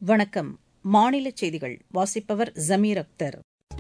வணக்கம் மாநில செய்திகள் வாசிப்பவர் ஜமீர் அக்தர்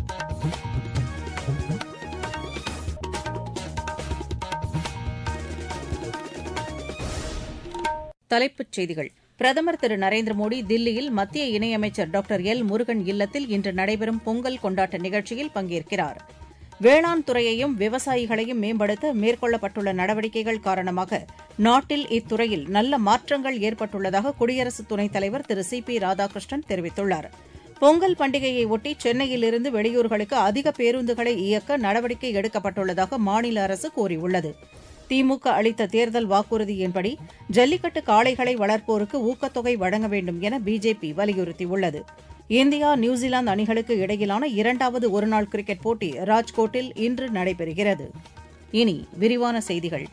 தலைப்புச் செய்திகள் பிரதமர் திரு நரேந்திர மோடி தில்லியில் மத்திய இணையமைச்சர் டாக்டர் எல் முருகன் இல்லத்தில் இன்று நடைபெறும் பொங்கல் கொண்டாட்ட நிகழ்ச்சியில் பங்கேற்கிறார் வேளாண் துறையையும் விவசாயிகளையும் மேம்படுத்த மேற்கொள்ளப்பட்டுள்ள நடவடிக்கைகள் காரணமாக நாட்டில் இத்துறையில் நல்ல மாற்றங்கள் ஏற்பட்டுள்ளதாக குடியரசு துணைத் தலைவர் திரு சி பி ராதாகிருஷ்ணன் தெரிவித்துள்ளார் பொங்கல் பண்டிகையை ஒட்டி சென்னையிலிருந்து வெளியூர்களுக்கு அதிக பேருந்துகளை இயக்க நடவடிக்கை எடுக்கப்பட்டுள்ளதாக மாநில அரசு கூறியுள்ளது திமுக அளித்த தேர்தல் வாக்குறுதியின்படி ஜல்லிக்கட்டு காளைகளை வளர்ப்போருக்கு ஊக்கத்தொகை வழங்க வேண்டும் என பிஜேபி வலியுறுத்தியுள்ளது இந்தியா நியூசிலாந்து அணிகளுக்கு இடையிலான இரண்டாவது ஒருநாள் கிரிக்கெட் போட்டி ராஜ்கோட்டில் இன்று நடைபெறுகிறது இனி விரிவான செய்திகள்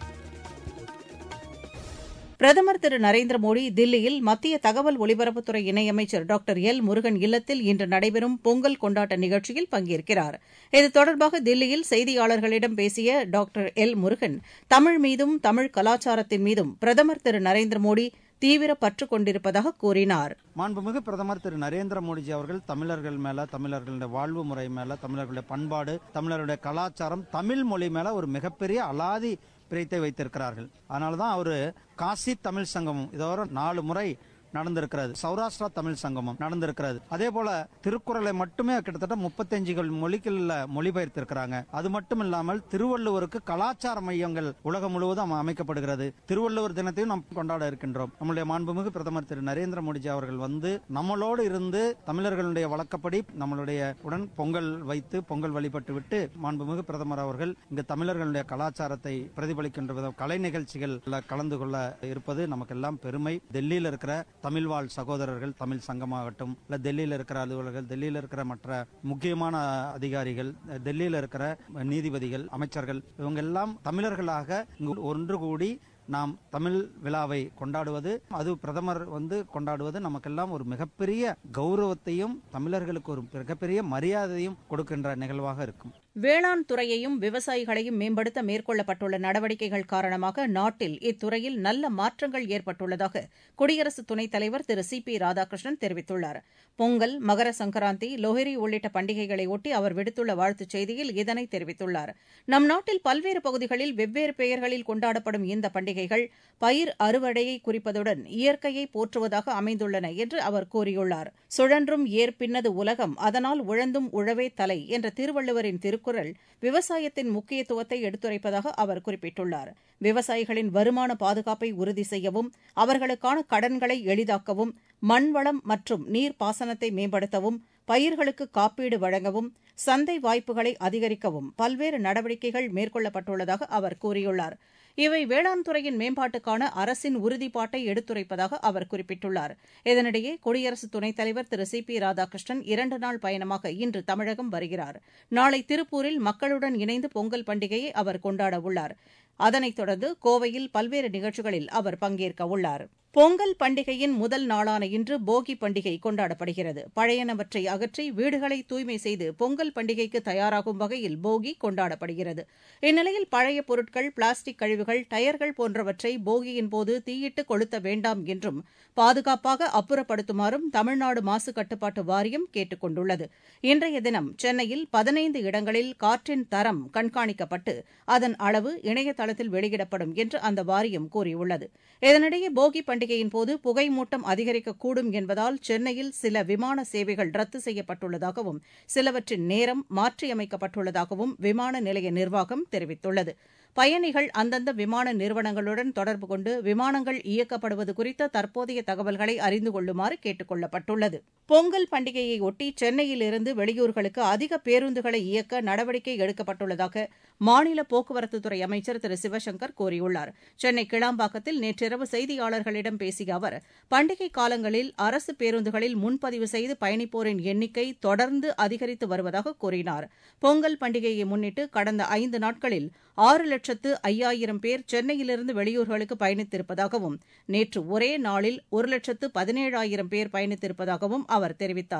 பிரதமர் திரு நரேந்திர மோடி தில்லியில் மத்திய தகவல் ஒலிபரப்புத்துறை இணையமைச்சர் டாக்டர் எல் முருகன் இல்லத்தில் இன்று நடைபெறும் பொங்கல் கொண்டாட்ட நிகழ்ச்சியில் பங்கேற்கிறார் இது தொடர்பாக தில்லியில் செய்தியாளர்களிடம் பேசிய டாக்டர் எல் முருகன் தமிழ் மீதும் தமிழ் கலாச்சாரத்தின் மீதும் பிரதமர் திரு நரேந்திர மோடி தீவிர பற்று கொண்டிருப்பதாக கூறினார் மாண்புமிகு பிரதமர் திரு நரேந்திர மோடிஜி அவர்கள் தமிழர்கள் மேல தமிழர்களுடைய வாழ்வு முறை மேல தமிழர்களுடைய பண்பாடு தமிழருடைய கலாச்சாரம் தமிழ் மொழி மேல ஒரு மிகப்பெரிய அலாதி பிரித்தை வைத்திருக்கிறார்கள் அதனாலதான் அவரு காசி தமிழ் சங்கமம் இதோட நாலு முறை நடந்திருக்கிறது சௌராஷ்டிரா தமிழ் சங்கமம் நடந்திருக்கிறது அதே போல திருக்குறளை மட்டுமே கிட்டத்தட்ட முப்பத்தஞ்சுகள் மொழிகள்ல மொழிபெயர்த்திருக்கிறாங்க அது மட்டும் இல்லாமல் திருவள்ளுவருக்கு கலாச்சார மையங்கள் உலகம் முழுவதும் அமைக்கப்படுகிறது திருவள்ளுவர் தினத்தையும் நாம் கொண்டாட இருக்கின்றோம் நம்முடைய மாண்புமிகு பிரதமர் திரு நரேந்திர மோடிஜி அவர்கள் வந்து நம்மளோடு இருந்து தமிழர்களுடைய வழக்கப்படி நம்மளுடைய உடன் பொங்கல் வைத்து பொங்கல் வழிபட்டு விட்டு மாண்புமிகு பிரதமர் அவர்கள் இங்கு தமிழர்களுடைய கலாச்சாரத்தை பிரதிபலிக்கின்ற விதம் கலை நிகழ்ச்சிகள் கலந்து கொள்ள இருப்பது நமக்கெல்லாம் பெருமை டெல்லியில் இருக்கிற தமிழ் வாழ் சகோதரர்கள் தமிழ் சங்கமாகட்டும் இல்ல டெல்லியில் இருக்கிற அலுவலர்கள் டெல்லியில் இருக்கிற மற்ற முக்கியமான அதிகாரிகள் டெல்லியில் இருக்கிற நீதிபதிகள் அமைச்சர்கள் இவங்க எல்லாம் தமிழர்களாக இங்கு ஒன்று கூடி நாம் தமிழ் விழாவை கொண்டாடுவது அது பிரதமர் வந்து கொண்டாடுவது நமக்கெல்லாம் ஒரு மிகப்பெரிய கௌரவத்தையும் தமிழர்களுக்கு ஒரு மிகப்பெரிய மரியாதையும் கொடுக்கின்ற நிகழ்வாக இருக்கும் வேளாண் துறையையும் விவசாயிகளையும் மேம்படுத்த மேற்கொள்ளப்பட்டுள்ள நடவடிக்கைகள் காரணமாக நாட்டில் இத்துறையில் நல்ல மாற்றங்கள் ஏற்பட்டுள்ளதாக குடியரசு துணைத் தலைவர் திரு சி பி ராதாகிருஷ்ணன் தெரிவித்துள்ளார் பொங்கல் மகர சங்கராந்தி லோஹரி உள்ளிட்ட பண்டிகைகளை ஒட்டி அவர் விடுத்துள்ள வாழ்த்துச் செய்தியில் இதனை தெரிவித்துள்ளார் நம் நாட்டில் பல்வேறு பகுதிகளில் வெவ்வேறு பெயர்களில் கொண்டாடப்படும் இந்த பண்டிகைகள் பயிர் அறுவடையை குறிப்பதுடன் இயற்கையை போற்றுவதாக அமைந்துள்ளன என்று அவர் கூறியுள்ளார் சுழன்றும் ஏற்பின்னது உலகம் அதனால் உழந்தும் உழவே தலை என்ற திருவள்ளுவரின் திருக்குறள் விவசாயத்தின் முக்கியத்துவத்தை எடுத்துரைப்பதாக அவர் குறிப்பிட்டுள்ளார் விவசாயிகளின் வருமான பாதுகாப்பை உறுதி செய்யவும் அவர்களுக்கான கடன்களை எளிதாக்கவும் மண்வளம் மற்றும் நீர் பாசனத்தை மேம்படுத்தவும் பயிர்களுக்கு காப்பீடு வழங்கவும் சந்தை வாய்ப்புகளை அதிகரிக்கவும் பல்வேறு நடவடிக்கைகள் மேற்கொள்ளப்பட்டுள்ளதாக அவர் கூறியுள்ளார் இவை வேளாண் துறையின் மேம்பாட்டுக்கான அரசின் உறுதிப்பாட்டை எடுத்துரைப்பதாக அவர் குறிப்பிட்டுள்ளார் இதனிடையே குடியரசு துணைத் தலைவர் திரு சி பி ராதாகிருஷ்ணன் இரண்டு நாள் பயணமாக இன்று தமிழகம் வருகிறார் நாளை திருப்பூரில் மக்களுடன் இணைந்து பொங்கல் பண்டிகையை அவர் கொண்டாட உள்ளார் அதனைத் தொடர்ந்து கோவையில் பல்வேறு நிகழ்ச்சிகளில் அவர் பங்கேற்க உள்ளார் பொங்கல் பண்டிகையின் முதல் நாளான இன்று போகி பண்டிகை கொண்டாடப்படுகிறது பழையனவற்றை அகற்றி வீடுகளை தூய்மை செய்து பொங்கல் பண்டிகைக்கு தயாராகும் வகையில் போகி கொண்டாடப்படுகிறது இந்நிலையில் பழைய பொருட்கள் பிளாஸ்டிக் கழிவுகள் டயர்கள் போன்றவற்றை போகியின் போது தீயிட்டு கொளுத்த வேண்டாம் என்றும் பாதுகாப்பாக அப்புறப்படுத்துமாறும் தமிழ்நாடு மாசு கட்டுப்பாட்டு வாரியம் கேட்டுக் கொண்டுள்ளது இன்றைய தினம் சென்னையில் பதினைந்து இடங்களில் காற்றின் தரம் கண்காணிக்கப்பட்டு அதன் அளவு இணையதளத்தில் வெளியிடப்படும் என்று அந்த வாரியம் கூறியுள்ளது இதனிடையே போகி பண்டிகையின் போது புகை மூட்டம் அதிகரிக்கக்கூடும் என்பதால் சென்னையில் சில விமான சேவைகள் ரத்து செய்யப்பட்டுள்ளதாகவும் சிலவற்றின் நேரம் மாற்றியமைக்கப்பட்டுள்ளதாகவும் விமான நிலைய நிர்வாகம் தெரிவித்துள்ளது பயணிகள் அந்தந்த விமான நிறுவனங்களுடன் தொடர்பு கொண்டு விமானங்கள் இயக்கப்படுவது குறித்த தற்போதைய தகவல்களை அறிந்து கொள்ளுமாறு கேட்டுக் கொள்ளப்பட்டுள்ளது பொங்கல் பண்டிகையை ஒட்டி சென்னையிலிருந்து வெளியூர்களுக்கு அதிக பேருந்துகளை இயக்க நடவடிக்கை எடுக்கப்பட்டுள்ளதாக மாநில போக்குவரத்துத்துறை அமைச்சர் திரு சிவசங்கர் கூறியுள்ளார் சென்னை கிளாம்பாக்கத்தில் நேற்றிரவு செய்தியாளர்களிடம் பேசிய அவர் பண்டிகை காலங்களில் அரசு பேருந்துகளில் முன்பதிவு செய்து பயணிப்போரின் எண்ணிக்கை தொடர்ந்து அதிகரித்து வருவதாக கூறினார் பொங்கல் பண்டிகையை முன்னிட்டு கடந்த ஐந்து நாட்களில் ஆறு லட்சத்து ஐயாயிரம் பேர் சென்னையிலிருந்து வெளியூர்களுக்கு பயணித்திருப்பதாகவும் நேற்று ஒரே நாளில் ஒரு லட்சத்து பதினேழாயிரம் பேர் பயணித்திருப்பதாகவும் அவர் தெரிவித்தார்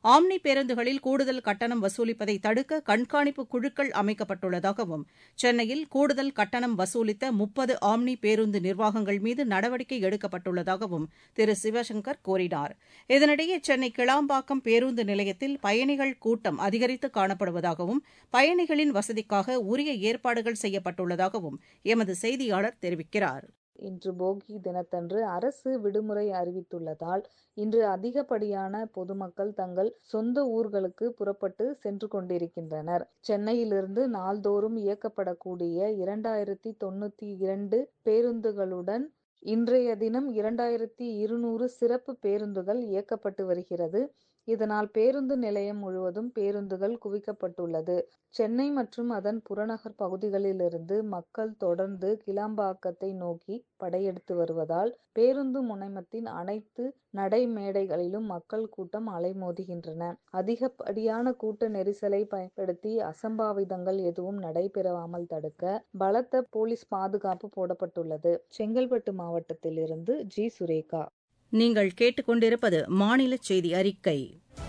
ஆம்னி பேருந்துகளில் கூடுதல் கட்டணம் வசூலிப்பதை தடுக்க கண்காணிப்பு குழுக்கள் அமைக்கப்பட்டுள்ளதாகவும் சென்னையில் கூடுதல் கட்டணம் வசூலித்த முப்பது ஆம்னி பேருந்து நிர்வாகங்கள் மீது நடவடிக்கை எடுக்கப்பட்டுள்ளதாகவும் திரு சிவசங்கர் கூறினார் இதனிடையே சென்னை கிளாம்பாக்கம் பேருந்து நிலையத்தில் பயணிகள் கூட்டம் அதிகரித்து காணப்படுவதாகவும் பயணிகளின் வசதிக்காக உரிய ஏற்பாடுகள் செய்யப்பட்டுள்ளதாகவும் எமது செய்தியாளர் தெரிவிக்கிறார் இன்று போகி தினத்தன்று அரசு விடுமுறை அறிவித்துள்ளதால் இன்று அதிகப்படியான பொதுமக்கள் தங்கள் சொந்த ஊர்களுக்கு புறப்பட்டு சென்று கொண்டிருக்கின்றனர் சென்னையிலிருந்து நாள்தோறும் இயக்கப்படக்கூடிய இரண்டாயிரத்தி தொண்ணூத்தி இரண்டு பேருந்துகளுடன் இன்றைய தினம் இரண்டாயிரத்தி இருநூறு சிறப்பு பேருந்துகள் இயக்கப்பட்டு வருகிறது இதனால் பேருந்து நிலையம் முழுவதும் பேருந்துகள் குவிக்கப்பட்டுள்ளது சென்னை மற்றும் அதன் புறநகர் பகுதிகளிலிருந்து மக்கள் தொடர்ந்து கிளாம்பாக்கத்தை நோக்கி படையெடுத்து வருவதால் பேருந்து முனையத்தின் அனைத்து நடைமேடைகளிலும் மக்கள் கூட்டம் அலைமோதுகின்றன அதிகப்படியான கூட்ட நெரிசலை பயன்படுத்தி அசம்பாவிதங்கள் எதுவும் நடைபெறாமல் தடுக்க பலத்த போலீஸ் பாதுகாப்பு போடப்பட்டுள்ளது செங்கல்பட்டு மாவட்டத்திலிருந்து ஜி சுரேகா நீங்கள் கேட்டுக்கொண்டிருப்பது மாநில செய்தி அறிக்கை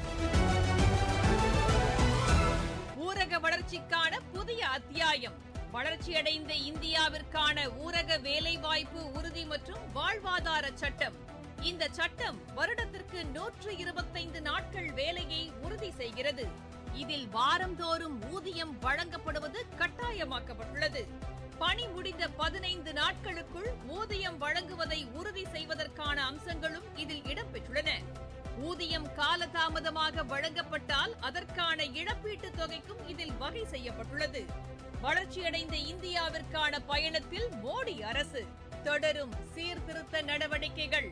ஊரக வளர்ச்சிக்கான புதிய அத்தியாயம் வளர்ச்சியடைந்த இந்தியாவிற்கான ஊரக வேலைவாய்ப்பு உறுதி மற்றும் வாழ்வாதார சட்டம் இந்த சட்டம் வருடத்திற்கு நூற்று இருபத்தைந்து நாட்கள் வேலையை உறுதி செய்கிறது இதில் வாரந்தோறும் ஊதியம் வழங்கப்படுவது கட்டாயமாக்கப்பட்டுள்ளது பணி முடிந்த பதினைந்து நாட்களுக்குள் ஊதியம் வழங்குவதை உறுதி செய்வதற்கான அம்சங்களும் இதில் இடம்பெற்றுள்ளன ஊதியம் காலதாமதமாக வழங்கப்பட்டால் அதற்கான இழப்பீட்டுத் தொகைக்கும் இதில் வகை செய்யப்பட்டுள்ளது வளர்ச்சியடைந்த இந்தியாவிற்கான பயணத்தில் மோடி அரசு தொடரும் சீர்திருத்த நடவடிக்கைகள்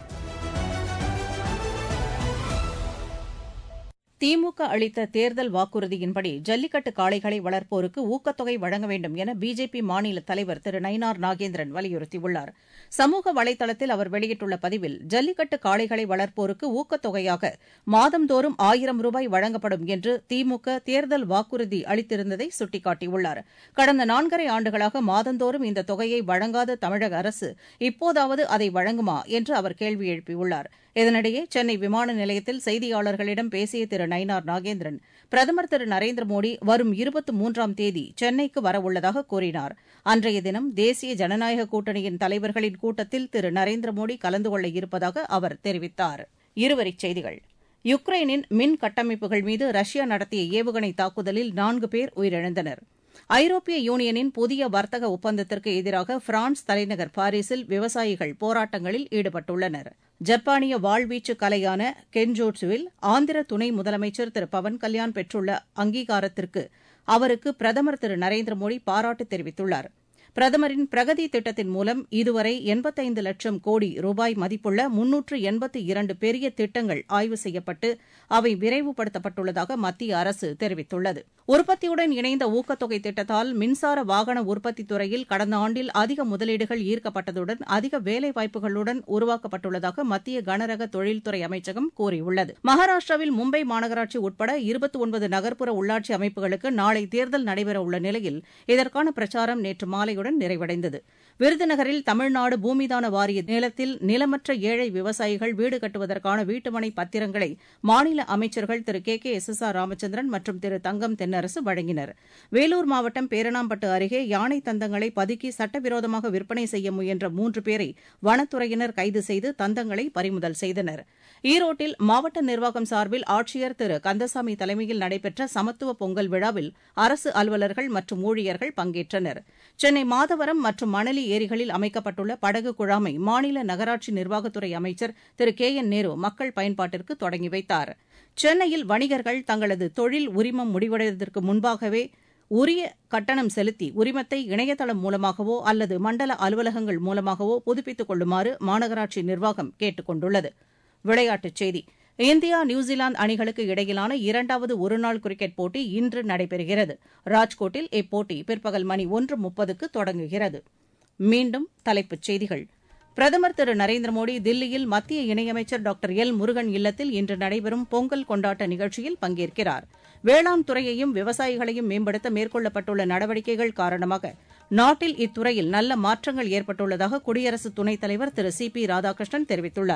திமுக அளித்த தேர்தல் வாக்குறுதியின்படி ஜல்லிக்கட்டு காளைகளை வளர்ப்போருக்கு ஊக்கத்தொகை வழங்க வேண்டும் என பிஜேபி மாநில தலைவர் திரு நயினார் நாகேந்திரன் வலியுறுத்தியுள்ளார் சமூக வலைதளத்தில் அவர் வெளியிட்டுள்ள பதிவில் ஜல்லிக்கட்டு காளைகளை வளர்ப்போருக்கு ஊக்கத்தொகையாக மாதந்தோறும் ஆயிரம் ரூபாய் வழங்கப்படும் என்று திமுக தேர்தல் வாக்குறுதி அளித்திருந்ததை சுட்டிக்காட்டியுள்ளார் கடந்த நான்கரை ஆண்டுகளாக மாதந்தோறும் இந்த தொகையை வழங்காத தமிழக அரசு இப்போதாவது அதை வழங்குமா என்று அவர் கேள்வி எழுப்பியுள்ளார் இதனிடையே சென்னை விமான நிலையத்தில் செய்தியாளர்களிடம் பேசிய திரு நயினார் நாகேந்திரன் பிரதமர் திரு நரேந்திர மோடி வரும் இருபத்தி மூன்றாம் தேதி சென்னைக்கு வரவுள்ளதாக கூறினார் அன்றைய தினம் தேசிய ஜனநாயக கூட்டணியின் தலைவர்களின் கூட்டத்தில் திரு நரேந்திர மோடி கலந்து கொள்ள இருப்பதாக அவர் தெரிவித்தார் இருவரிச் செய்திகள் யுக்ரைனின் மின் கட்டமைப்புகள் மீது ரஷ்யா நடத்திய ஏவுகணை தாக்குதலில் நான்கு பேர் உயிரிழந்தனர் ஐரோப்பிய யூனியனின் புதிய வர்த்தக ஒப்பந்தத்திற்கு எதிராக பிரான்ஸ் தலைநகர் பாரிஸில் விவசாயிகள் போராட்டங்களில் ஈடுபட்டுள்ளனர் ஜப்பானிய வாழ்வீச்சு கலையான கென்ஜோட்சுவில் ஆந்திர துணை முதலமைச்சர் திரு பவன் கல்யாண் பெற்றுள்ள அங்கீகாரத்திற்கு அவருக்கு பிரதமர் திரு நரேந்திர மோடி பாராட்டு தெரிவித்துள்ளார் பிரதமரின் பிரகதி திட்டத்தின் மூலம் இதுவரை எண்பத்தைந்து லட்சம் கோடி ரூபாய் மதிப்புள்ள முன்னூற்று எண்பத்தி இரண்டு பெரிய திட்டங்கள் ஆய்வு செய்யப்பட்டு அவை விரைவுபடுத்தப்பட்டுள்ளதாக மத்திய அரசு தெரிவித்துள்ளது உற்பத்தியுடன் இணைந்த ஊக்கத்தொகை திட்டத்தால் மின்சார வாகன உற்பத்தித் துறையில் கடந்த ஆண்டில் அதிக முதலீடுகள் ஈர்க்கப்பட்டதுடன் அதிக வேலைவாய்ப்புகளுடன் உருவாக்கப்பட்டுள்ளதாக மத்திய கனரக தொழில்துறை அமைச்சகம் கூறியுள்ளது மகாராஷ்டிராவில் மும்பை மாநகராட்சி உட்பட இருபத்தி ஒன்பது நகர்ப்புற உள்ளாட்சி அமைப்புகளுக்கு நாளை தேர்தல் நடைபெறவுள்ள நிலையில் இதற்கான பிரச்சாரம் நேற்று மாலையுடன் நிறைவடைந்தது விருதுநகரில் தமிழ்நாடு பூமிதான வாரிய நிலத்தில் நிலமற்ற ஏழை விவசாயிகள் வீடு கட்டுவதற்கான வீட்டுமனை பத்திரங்களை மாநில அமைச்சர்கள் திரு K K S S R Ramachandran மற்றும் திரு தங்கம் தென்னரசு வழங்கினர் வேலூர் மாவட்டம் பேரணாம்பட்டு அருகே யானை தந்தங்களை பதுக்கி சட்டவிரோதமாக விற்பனை செய்ய முயன்ற மூன்று பேரை வனத்துறையினர் கைது செய்து தந்தங்களை பறிமுதல் செய்தனர் ஈரோட்டில் மாவட்ட நிர்வாகம் சார்பில் ஆட்சியர் திரு கந்தசாமி தலைமையில் நடைபெற்ற சமத்துவ பொங்கல் விழாவில் அரசு அலுவலர்கள் மற்றும் ஊழியர்கள் பங்கேற்றனர் சென்னை மாதவரம் மற்றும் மணலி ஏரிகளில் அமைக்கப்பட்டுள்ள படகு குழாமை மாநில நகராட்சி நிர்வாகத்துறை அமைச்சர் திரு கே என் நேரு மக்கள் பயன்பாட்டிற்கு தொடங்கி வைத்தார் சென்னையில் வணிகர்கள் தங்களது தொழில் உரிமம் முடிவடைவதற்கு முன்பாகவே உரிய கட்டணம் செலுத்தி உரிமத்தை இணையதளம் மூலமாகவோ அல்லது மண்டல அலுவலகங்கள் மூலமாகவோ புதுப்பித்துக் கொள்ளுமாறு மாநகராட்சி நிர்வாகம் கேட்டுக் கொண்டுள்ளது விளையாட்டுச் செய்தி இந்தியா நியூசிலாந்து அணிகளுக்கு இடையிலான இரண்டாவது ஒருநாள் கிரிக்கெட் போட்டி இன்று நடைபெறுகிறது ராஜ்கோட்டில் இப்போட்டி பிற்பகல் மணி ஒன்று முப்பதுக்கு தொடங்குகிறது மீண்டும் தலைப்புச் செய்திகள் பிரதமர் திரு நரேந்திர மோடி தில்லியில் மத்திய இணையமைச்சர் டாக்டர் எல் முருகன் இல்லத்தில் இன்று நடைபெறும் பொங்கல் கொண்டாட்ட நிகழ்ச்சியில் பங்கேற்கிறார் வேளாண் துறையையும் விவசாயிகளையும் மேம்படுத்த மேற்கொள்ளப்பட்டுள்ள நடவடிக்கைகள் காரணமாக நாட்டில் இத்துறையில் நல்ல மாற்றங்கள் ஏற்பட்டுள்ளதாக குடியரசு துணைத் தலைவர் திரு சி பி ராதாகிருஷ்ணன் தெரிவித்துள்ளார்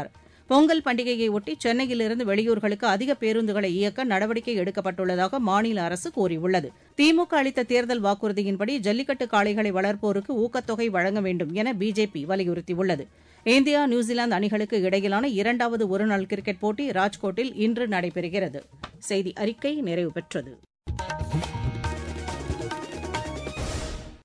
பொங்கல் பண்டிகையை ஒட்டி சென்னையிலிருந்து வெளியூர்களுக்கு அதிக பேருந்துகளை இயக்க நடவடிக்கை எடுக்கப்பட்டுள்ளதாக மாநில அரசு கூறியுள்ளது திமுக அளித்த தேர்தல் வாக்குறுதியின்படி ஜல்லிக்கட்டு காளைகளை வளர்ப்போருக்கு ஊக்கத்தொகை வழங்க வேண்டும் என பிஜேபி வலியுறுத்தியுள்ளது இந்தியா நியூசிலாந்து அணிகளுக்கு இடையிலான இரண்டாவது ஒருநாள் கிரிக்கெட் போட்டி ராஜ்கோட்டில் இன்று நடைபெறுகிறது செய்தி அறிக்கை நிறைவு பெற்றது